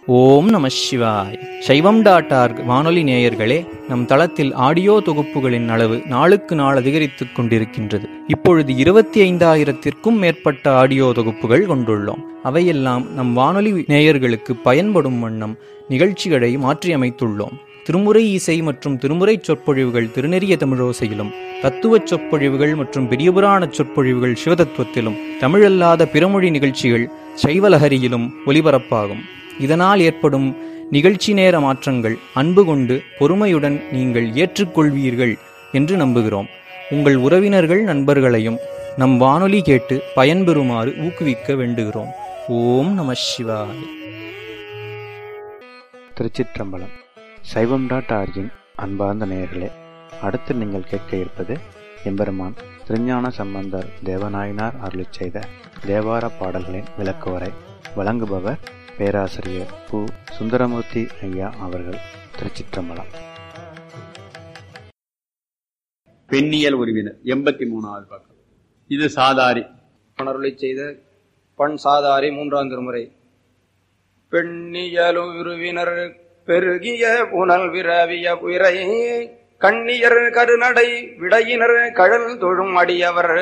ஓம் நம சிவாய் சைவம் டாட் ஆர்க் வானொலி நேயர்களே நம் தளத்தில் ஆடியோ தொகுப்புகளின் அளவு நாளுக்கு நாள் அதிகரித்துக் கொண்டிருக்கின்றது இப்பொழுது இருபத்தி ஐந்தாயிரத்திற்கும் மேற்பட்ட ஆடியோ தொகுப்புகள் கொண்டுள்ளோம் அவையெல்லாம் நம் வானொலி நேயர்களுக்கு பயன்படும் வண்ணம் நிகழ்ச்சிகளை மாற்றியமைத்துள்ளோம் திருமுறை இசை மற்றும் திருமுறை சொற்பொழிவுகள் திருநெறிய தமிழோசையிலும் தத்துவச் சொற்பொழிவுகள் மற்றும் பெரியபுராண சொற்பொழிவுகள் சிவதத்துவத்திலும் தமிழல்லாத பிறமொழி நிகழ்ச்சிகள் சைவலஹரியிலும் ஒலிபரப்பாகும் இதனால் ஏற்படும் நிகழ்ச்சி நேர மாற்றங்கள் அன்பு கொண்டு பொறுமையுடன் நீங்கள் ஏற்றுக்கொள்வீர்கள் என்று நம்புகிறோம் உங்கள் உறவினர்கள் நண்பர்களையும் நம் வானொலி கேட்டு பயன்பெறுமாறு ஊக்குவிக்க வேண்டுகிறோம் ஓம் நம சிவாய் திருச்சிற்றம்பலம் சைவம் டாட் ஆர்ஜின் அன்பார்ந்த நேயர்களே அடுத்து நீங்கள் கேட்க இருப்பது எம்பெருமான் திருஞான சம்பந்தர் தேவநாயனார் அருளிச் செய்த தேவார பாடல்களின் விளக்குவரை வழங்குபவர் பேராசிரியர் பு சுந்தரமூர்த்தி ஐயா அவர்கள் திருச்சிற்றம்பலம் பெண்ணியல் உறவினர் எண்பத்தி மூணாவது பக்கம் இது சாதாரி அருளி செய்த பண் சாதாரி மூன்றாம் திருமுறை பெண்ணியலும் உருவினர் பெருகிய புனல் விரவிய உயிரை கண்ணியர் கருநடை விடையினர் கழல் தொழும் அடியவர்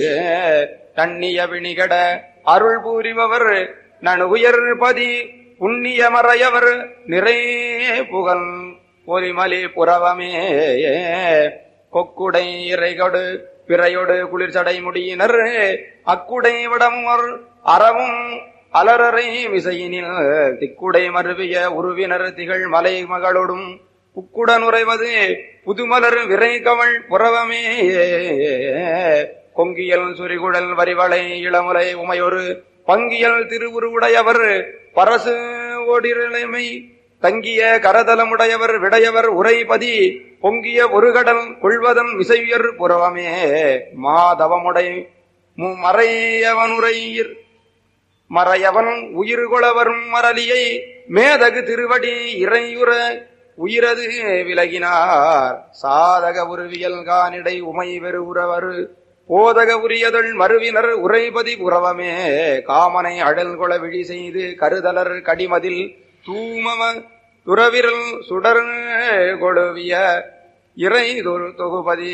கண்ணிய விணிகட அருள் பூரிபவர் நனுயர் பதி புண்ணிய மறையவர் நிறை புகழ் பொலிமலி புறவமே கொக்குடை இறைகொடு பிறையொடு குளிர்ச்சடை முடியினர் அக்குடை விடமுவர் அறவும் அலரரை விசையினில் திக்குடை மருவிய உருவினர் திகழ் மலை மகளோடும் புக்குடன் உறைவது புதுமலர் விரை கவள் புறவமே கொங்கியல் சுரிகுழல் வரிவளை இளமுலை உமையொரு பங்கியல் திருவுருவுடையவர் பரசு ஓடிரலைமை தங்கிய கரதலமுடையவர் விடையவர் உரைபதி பொங்கிய ஒரு கடல் கொள்வதன் விசையர் புறவமே மாதவமுடை மறையவனுரையர் மறையவன் உயிர் கொளவரும் மரலியை மேதகு திருவடி இறையுற உயிரது விலகினார் சாதக உருவியல் கானிடை உமை வெறுவுறவர் போதக உரியதள் மறுவினர் உரைபதி புறவமே காமனை அழல் கொள விழி செய்து கருதலர் கடிமதில் தூமம துறவிரல் சுடர் கொழுவிய இறை தொகுபதி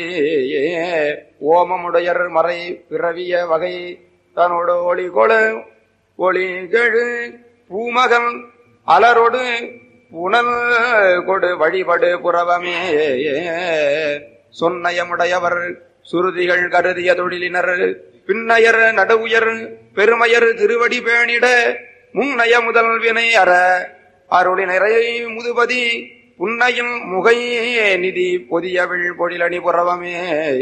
ஓமமுடையர் மறை பிறவிய வகை தன்னோடு ஒளி கொள ஒளி கெழு பூமகன் அலரொடு புனல் கொடு வழிபடு புறவமே சொன்னயமுடையவர் சுருதிகள் கருதிய தொழிலினர் பின்னயர் நடுவுயர் பெருமையர் திருவடி பேணிட முன்னய முதல் வினை அற அருளி நிறைய முதுபதி புன்னையும் முகை நிதி பொதியவிழ் பொழிலணி புறவமே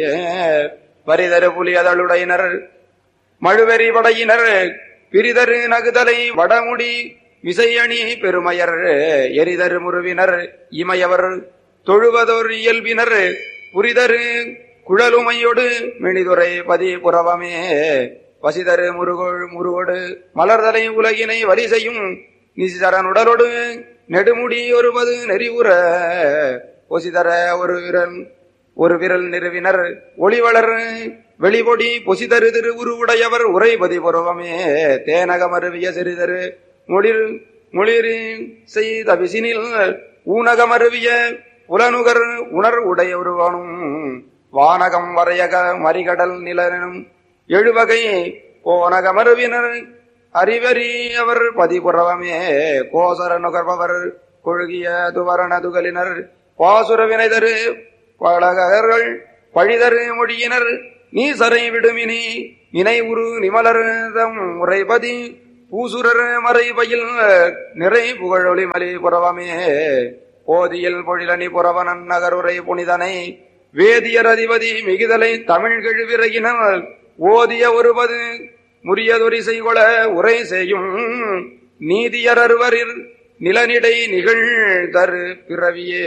வரிதரு புலியதளுடையினர் மழுவெறி படையினர் பிரிதரு நகுதலை வடமுடி விசையணி பெருமையர் எரிதரு முருவினர் இமையவர் தொழுவதோர் இயல்பினர் புரிதரு குழலுமையொடு மெணிதுரை பதி புறவமே வசிதரு முருகோள் முருகோடு மலர்தலை உலகினை வரி செய்யும் நிசிதரனுடலோடு நெடுமுடி ஒருவது நெறிவுற ஒசிதர ஒரு விரல் ஒரு விரல் நிறுவினர் ஒளிவளர் வெளிபொடி பொசிதரு திரு உருவுடையவர் உரைபதி புறவமே தேனகமருவிய சிறிதரு மொழிர் மொழிர் செய்த விசினில் ஊனகமருவிய புலனுகர் உணர் உடைய உருவானும் வானகம் வரையக மறிகடல் நிலனும் எழுவகை போனகமருவினர் அறிவறி அவர் பதிபுறவமே கோசர நுகர்பவர் கொழுகிய துவரண துகளினர் பாசுர வினைதரு பழகர்கள் பழிதரு மொழியினர் நீசரை விடுமினி நினைவுரு நிமலர்தம் உரைபதி பூசுரர் மறைபயில் நிறை புகழொளி மலி புறவமே போதியில் பொழிலணி புறவனன் நகருரை புனிதனை வேதியர் அதிபதி மிகுதலை தமிழ் கெழுவிரையினர் ஓதிய ஒருவது முறியதொரி செய்கொள உரை செய்யும் நீதியர் அறுவரில் நிலனிடை நிகழ் தரு பிறவியே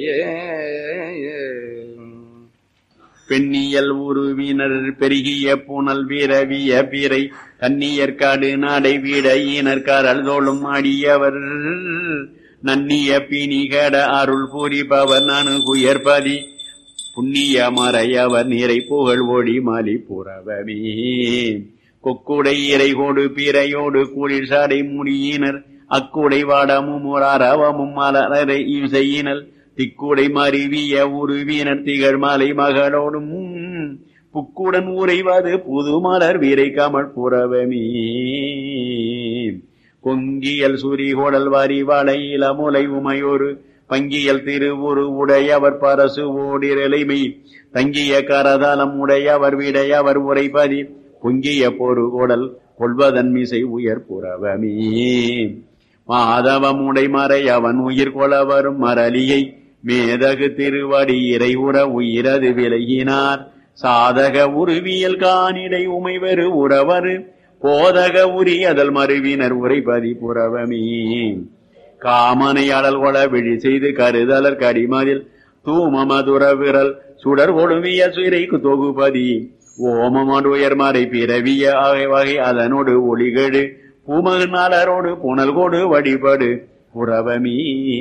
பெண்ணியல் உருவினர் பெருகிய புனல் வீரவிய பீரை கண்ணியர் காடு நாடை வீட ஈனர்கார் அல்தோளும் ஆடியவர் நன்னிய பிணிகட அருள் பூரிபவர் நானு குயர்பதி புண்ணிய மறையவர் நீரை புகழ் ஓடி மாலி புறவமே கொக்குடை இறைகோடு பீரையோடு கூலில் சாடை முடியினர் அக்குடை வாடமும் அரவமும் மலரை செய்யினல் திக்குடை மருவிய உருவினர் திகழ் மலை மகளோடும் புக்குடன் உறைவது புது மலர் வீரை கமல் புறவமே கொங்கியல் சுரிகோடல் வரி வளை இளமுலை உமையொரு பங்கியல் திருவுரு உடையவர் பரசு ஓடிரலைமை தங்கிய கரதலம் உடையவர் விடையவர் உரைப்பதி பொங்கிய பொறுகோடல் கொள்வதன் மிசை உயர் புறவமே மாதவம் உடைமறை அவன் உயிர் கொள வரும் மரலியை மேதகு திருவடி இறை உற உயிரது விலகினார் சாதக உருவியல் காணிடை உமைவரு உறவரு போதக உரியதல் மறுவினர் உரைபதி புறவமே காமனை அடல் கொள விழி செய்து கருதலர் கடிமதில் தூமமதுர விரல் சுடர் ஒழுவிய சுரைக்கு தொகுபதி ஓமமடு உயர்மறை பிறவிய ஆகை வகை அதனோடு ஒளிகடு பூமகனாளரோடு புனல்கோடு வழிபடு புறவமீ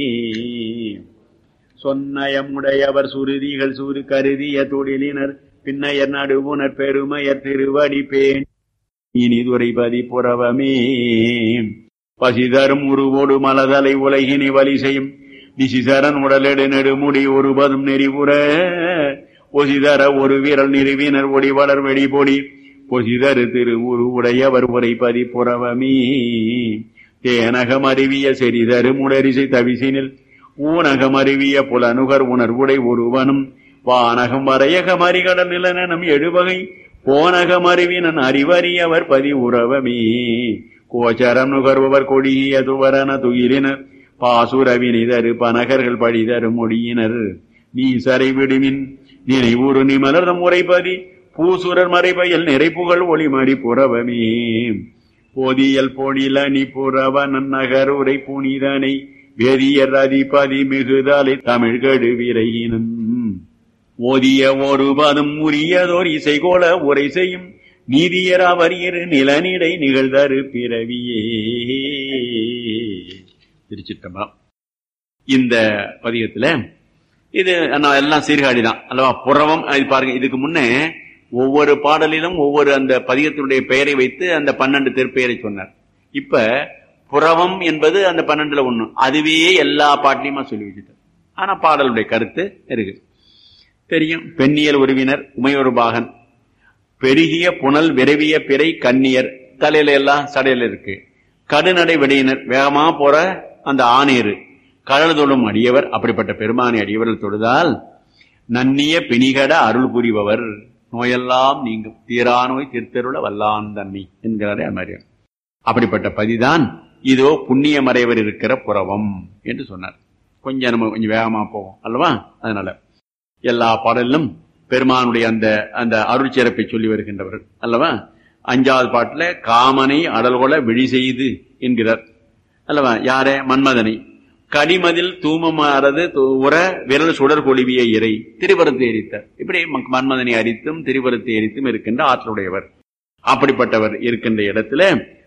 சொன்னயமுடையவர் சுருதிகள் சுரு கருதிய தொழிலினர் பின்னையர் நடுவுனர் பெருமையர் திருவடி பேண் இனிதுரைபதி புறவமே பசிதரும் உருவோடு மலதலை உலகினி வழி செய்யும் நிசிசரன் உடலெடு நெடுமுடி ஒருபதும் நெறிவுற ஒசிதர ஒரு வீரல் நிறுவினர் ஒடி வளர் வெடிபொடி பொசிதரு திரு உரு உடையவர் உரைப்பதி புறவமீ தேனகம் அறிவிய செறிதரு முடரிசை தவிசினில் ஊனகம் அறிவிய புலனுகர் உணர்வுடை ஒருவனும் வானகம் வரையகம் அறிகடல் நிலனும் எழுவகை போனகம் அறிவினன் அறிவறியவர் பதி உறவமே கோச்சரம் நுகர்பவர் கொடிய துவரன துயிலினர் பாசுரவினிதரு பனகர்கள் படிதரு மொழியினர் நீ சரை விடுமின் நினைவுறு நிமலர்தம் உரைப்பதி பூசுரர் மறைபயல் நிறைப்புகள் ஒளிமறி புறவமே போதியல் பொழில நீ புறவ நன்னகர் உரை புனிதனை வேதியர் அதிபதி மிகுதலை தமிழ் கடு விரையினன் ஓதிய ஒரு பதம் உரியதோர் இசைகோல உரை செய்யும் நீதியர் அவர் இரு நிலனிடை நிகழ்தரு பிறவியே திருச்சிட்டம்பரம் இந்த பதிகத்துல இது நான் எல்லாம் சீர்காழி தான் அல்லவா புறவம் இது பாருங்க இதுக்கு முன்னே ஒவ்வொரு பாடலிலும் ஒவ்வொரு அந்த பதிகத்தினுடைய பெயரை வைத்து அந்த பன்னெண்டு திருப்பெயரை சொன்னார் இப்ப புறவம் என்பது அந்த பன்னெண்டுல ஒண்ணு அதுவே எல்லா பாட்டிலையுமா சொல்லி வச்சுட்டார் ஆனா பாடலுடைய கருத்து இருக்கு தெரியும் பெண்ணியல் உறவினர் உமையொரு பாகன் பெருகிய புனல் விரவிய பிறை கன்னியர் தலையில எல்லாம் சடையில இருக்கு கடுநடை வெடியினர் வேகமா போற அந்த ஆணையரு கடல் தொழும் அடியவர் அப்படிப்பட்ட பெருமானை அடியவர்கள் தொழுதால் நன்னிய பிணிகட அருள் புரிபவர் நோயெல்லாம் நீங்கும் தீரா நோய் திருத்தருள வல்லான் தன்மை என்கிறாரே அமரியர் அப்படிப்பட்ட பதிதான் இதோ புண்ணிய மறைவர் இருக்கிற புறவம் என்று சொன்னார் கொஞ்சம் நம்ம கொஞ்சம் வேகமா போவோம் அல்லவா அதனால எல்லா பாடலிலும் பெருமானுடைய அந்த அந்த அருள் சிறப்பை சொல்லி வருகின்றவர்கள் அல்லவா அஞ்சாவது பாட்டுல காமனை அடல்கொல விழி செய்து என்கிறார் அல்லவா யாரே மன்மதனை கடிமதில் தூமமாறது உர விரல் சுடர் கொழுவிய இறை திருவரத்தை எரித்தார் இப்படி மன்மதனை அரித்தும் திருவரத்தை எரித்தும் இருக்கின்ற ஆற்றலுடையவர் அப்படிப்பட்டவர் இருக்கின்ற இடத்துல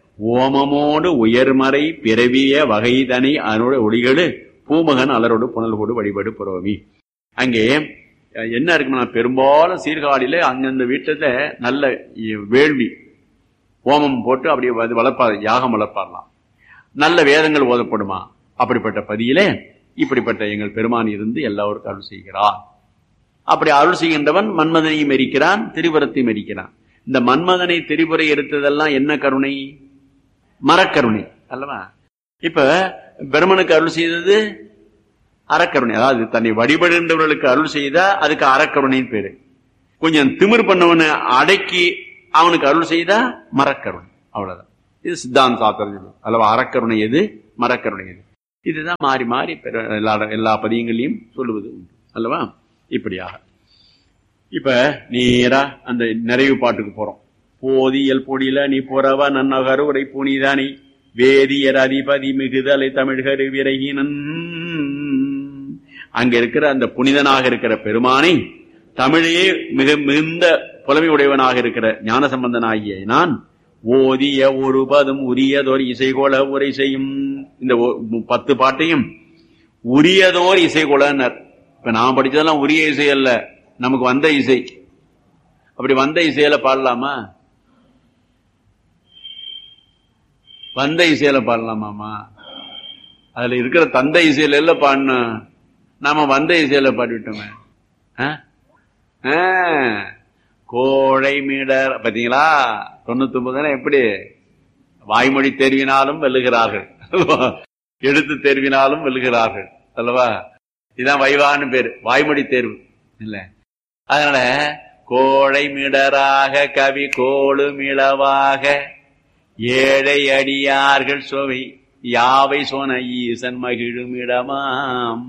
ஓமமோடு உயர்மறை பிறவிய வகைதனை அதனோட ஒளிகளு பூமகன் அலரோடு புனல்கோடு வழிபாடு புறவமி அங்கே என்ன இருக்குன்னா பெரும்பாலும் சீர்காழியில அந்தந்த வீட்டுல நல்ல வேள்வி ஓமம் போட்டு அப்படியே வளர்ப்பார் யாகம் வளர்ப்பாரலாம் நல்ல வேதங்கள் ஓதப்படுமா அப்படிப்பட்ட பதியிலே இப்படிப்பட்ட எங்கள் பெருமான் இருந்து எல்லாருக்கும் அருள் செய்கிறார் அப்படி அருள் செய்கின்றவன் மன்மதனையும் எரிக்கிறான் திரிபுரத்தையும் எரிக்கிறான் இந்த மன்மதனை திரிபுரை எடுத்ததெல்லாம் என்ன கருணை மரக்கருணை அல்லவா இப்ப பெருமனுக்கு அருள் செய்தது அறக்கருணை அதாவது தன்னை வழிபடுகின்றவர்களுக்கு அருள் செய்தா அதுக்கு அறக்கருணைன்னு பேரு கொஞ்சம் திமிர் பண்ணவனை அடக்கி அவனுக்கு அருள் செய்தா மரக்கருணை அவ்வளவுதான் இது சித்தாந்தாத்தம் அல்லவா அறக்கருணை எது மரக்கருணை எது இதுதான் மாறி மாறி எல்லா எல்லா பதியங்களையும் சொல்லுவது உண்டு அல்லவா இப்படியாக இப்ப நேரா அந்த நிறைவு பாட்டுக்கு போறோம் போதியல் பொடியில நீ புறவ நன்னகரு உரை புனிதானி வேதியர் அதிபதி மிகுதலை தமிழ்கரு விரைகினன் அங்க இருக்கிற அந்த புனிதனாக இருக்கிற பெருமானை தமிழையே மிக மிகுந்த புலமை உடையவனாக இருக்கிற ஞான சம்பந்தனாகிய நான் ஓதிய ஒரு பதும் உரியதோர் இசைகோல உரை செய்யும் இந்த பத்து பாட்டையும் உரியதோர் இசைகோலனர் இப்ப நான் படிச்சதெல்லாம் உரிய இசை அல்ல நமக்கு வந்த இசை அப்படி வந்த இசையில பாடலாமா வந்த இசையில பாடலாமாமா அதுல இருக்கிற தந்தை இசையில எல்லாம் பாடணும் நாம வந்த இசையில பாடிவிட்டோமே ஆ? ஆ. கோழை மீடர் பாத்தீங்களா தொண்ணூத்தி ஒன்பதுனா எப்படி வாய்மொழி தேர்வினாலும் வெல்லுகிறார்கள் எழுத்து தேர்வினாலும் வெல்லுகிறார்கள் அல்லவா இதான் வைவான்னு பேரு வாய்மொழி தேர்வு இல்ல அதனால கோழை மிடராக கவி கோளு மிளவாக ஏழை அடியார்கள் சுவை யாவை சொன ஈசன் மகிழும் இடமாம்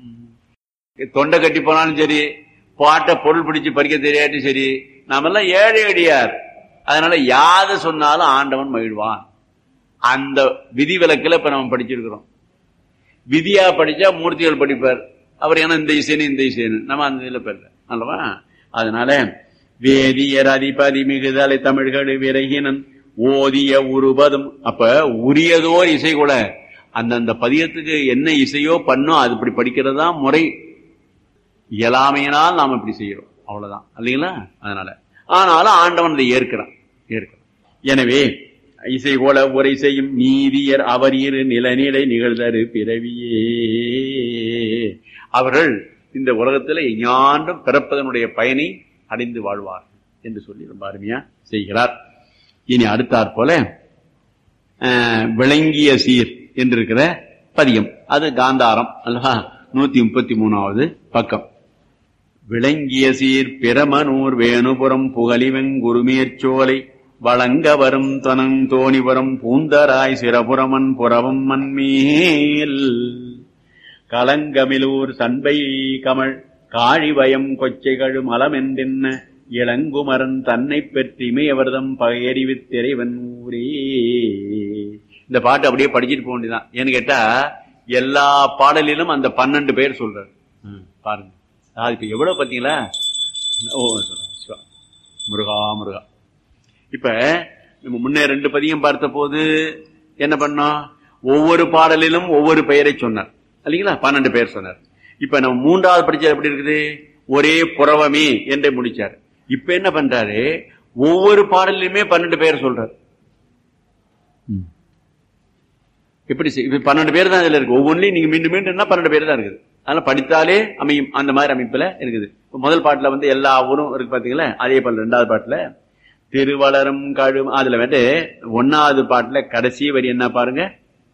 தொண்டை கட்டி போனாலும் சரி பாட்டை பொருள் பிடிச்சு படிக்க தெரியாட்டும் சரி நாமெல்லாம் ஏழை அடியார் அதனால யாது சொன்னாலும் ஆண்டவன் மகிழ்வான் அந்த விதி விலக்குல இப்ப நம்ம படிச்சிருக்கிறோம் விதியா படிச்சா மூர்த்திகள் படிப்பார் அவர் ஏன்னா இந்த இசைன்னு இந்த இசைன்னு நம்ம அந்த இதுல பெறல அல்லவா அதனால வேதியர் அதிபதி மிகுதலை தமிழ்கள் விரகினன் ஓதிய உருபதும் அப்ப உரியதோர் இசை கூட அந்தந்த பதியத்துக்கு என்ன இசையோ பண்ணோ அது இப்படி படிக்கிறது தான் முறை இயலாமையினால் நாம் இப்படி செய்யறோம் அவ்வளவுதான் இல்லைங்களா அதனால ஆனாலும் ஆண்டவன் அதை ஏற்கிறான் ஏற்கிறான் எனவே இசை கோல உரை செய்யும் நீதியர் அவர் இரு நிலநிலை நிகழ்தரு பிறவியே அவர்கள் இந்த உலகத்துல ஞாண்டும் பிறப்பதனுடைய பயனை அடைந்து வாழ்வார் என்று சொல்லி ரொம்ப அருமையா செய்கிறார் இனி அடுத்தாற் போல அஹ், விளங்கிய சீர் என்று இருக்கிற பதியம் அது காந்தாரம் அல்லவா நூத்தி முப்பத்தி மூணாவது பக்கம் விளங்கிய சீர் பிரமனூர் வேணுபுரம் புகழிவெங்குருமேற்சோலை வழங்க வரும் தனங் தோணிபுரம் பூந்தராய் சிரபுரமன் புறவம் மண்மேல் கலங்கமிலூர் சண்பை கமழ் காழிவயம் கொச்சைகள் மலமென்றென்ன இளங்குமரன் தன்னை பெற்றிமையவர்தம் பகையறிவித்திரைவன் ஊரே இந்த பாட்டு அப்படியே படிச்சுட்டு போக வேண்டியதான் ஏன்னு கேட்டா எல்லா பாடலிலும் அந்த பன்னெண்டு பேர் சொல்றாரு ம், பாருங்க அது இப்ப எவ்வளவு பாத்தீங்களா ஓ சொல்றேன். சிவா. முருகா முருகா இப்ப நம்ம முன்னே ரெண்டு பதியம் பார்த்த போது என்ன பண்ணோம் ஒவ்வொரு பாடலிலும் ஒவ்வொரு பெயரை சொன்னார் இல்லைங்களா பன்னெண்டு பெயர் சொன்னார் இப்ப நம்ம மூன்றாவது படிச்சது எப்படி இருக்குது ஒரே புறவமே என்றே முடிச்சார் இப்ப என்ன பண்றாரு ஒவ்வொரு பாடலிலுமே பன்னெண்டு பெயர் சொல்றார் எப்படி செய்- இப்ப பன்னெண்டு பேர் தான் இதுல இருக்கு ஒவ்வொன்றிலையும் நீங்க மீண்டும் மீண்டும் என்ன பன்னெண்டு பேர் தான் இருக்குது அதனால படித்தாலே அமையும் அந்த மாதிரி அமைப்புல இருக்குது இப்ப முதல் பாட்டுல வந்து எல்லா ஊரும் இருக்கு பாத்தீங்களா அதே போல ரெண்டாவது பாட்டுல திருவளரும் கழும் அதுல வந்து ஒன்னாவது பாட்டுல கடைசி வரி என்ன பாருங்க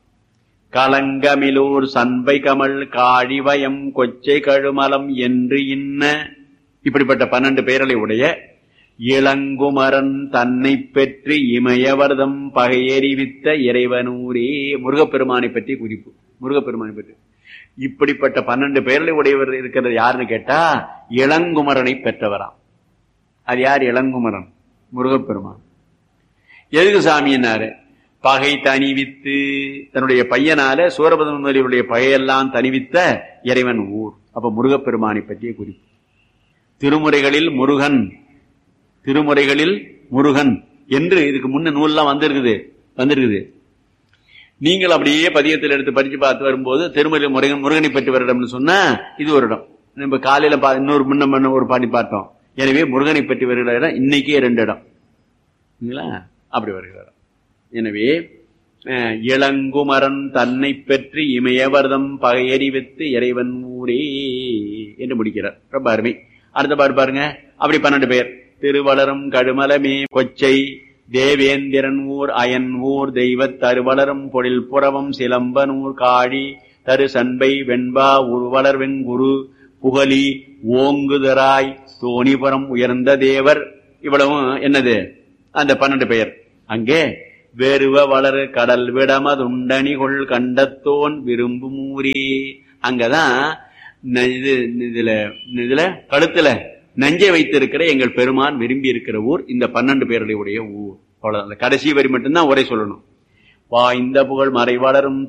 கலங்கமிலூர் சண்பை கமல் காழிவயம் கொச்சை கழுமலம் என்று இன்ன இப்படிப்பட்ட பன்னெண்டு பெயர்களை உடைய இளங்குமரன் தன்னை பெற்று இமயவர்தம் பகையறிவித்த இறைவனூரே முருகப்பெருமானை பற்றி குறிப்பு முருகப்பெருமானை பற்றி இப்படிப்பட்ட பன்னெண்டு பெயர்களை உடையவர் இருக்கிறது யாருன்னு கேட்டா இளங்குமரனை பெற்றவராம் அது யார் இளங்குமரன் முருகப்பெருமான் எதுக்கு சாமின்னாரு பகை தணிவித்து தன்னுடைய பையனால சூரபதம் முதலியுடைய பகையெல்லாம் தணிவித்த இறைவன் ஊர் அப்ப முருகப்பெருமானை பற்றிய குறிப்பு திருமுறைகளில் முருகன் திருமுறைகளில் முருகன் என்று இதுக்கு முன்ன நூல்லாம் வந்திருக்குது வந்திருக்குது நீங்கள் அப்படியே பதியத்தில் எடுத்து படிச்சு பார்த்து வரும்போது திருமலை முருகன் முருகனை பற்றி வருடம்னு சொன்னா இது ஒரு இடம் நம்ம காலையில பா- இன்னொரு முன்ன முன்ன ஒரு பாடி பார்த்தோம் எனவே முருகனை பற்றி வருகிற இடம் இன்னைக்கே ரெண்டு இடம் சரிங்களா? அப்படி வருகிற இடம் எனவே அஹ், இளங்குமரன் தன்னை பெற்று இமயவர்தம் பகையறிவித்து இறைவன் ஊரே என்று முடிக்கிறார் ரொம்ப அருமை அடுத்த பாட்டு பாருங்க அப்படி பன்னெண்டு பேர் திருவளரும் கடுமலமே கொச்சை தேவேந்திரன் ஊர் அயன் ஊர் தெய்வத் தருவளரும் பொழில் புறவம் சிலம்பனூர் காழி தரு சண்பை வெண்பா உருவளர் வெங்குரு புகழி ஓங்குதராய் தோணிபுரம் உயர்ந்த தேவர் இவ்வளவும் என்னது அந்த பன்னெண்டு பெயர் அங்கே வெறுவ வளரு கடல் விடமதுண்டணிகொள் கண்டத்தோன் விரும்பும் ஊரே அங்கதான் ந- இது இதுல இதுல கழுத்துல நஞ்சை வைத்திருக்கிற எங்கள் பெருமான் விரும்பி இருக்கிற ஊர் இந்த பன்னெண்டு பேருடைய ஊர் அவ்வளவுதான் அந்த கடைசி வரி மட்டும்தான் உரை சொல்லணும் வாய்ந்த புகழ் மறை வளரும்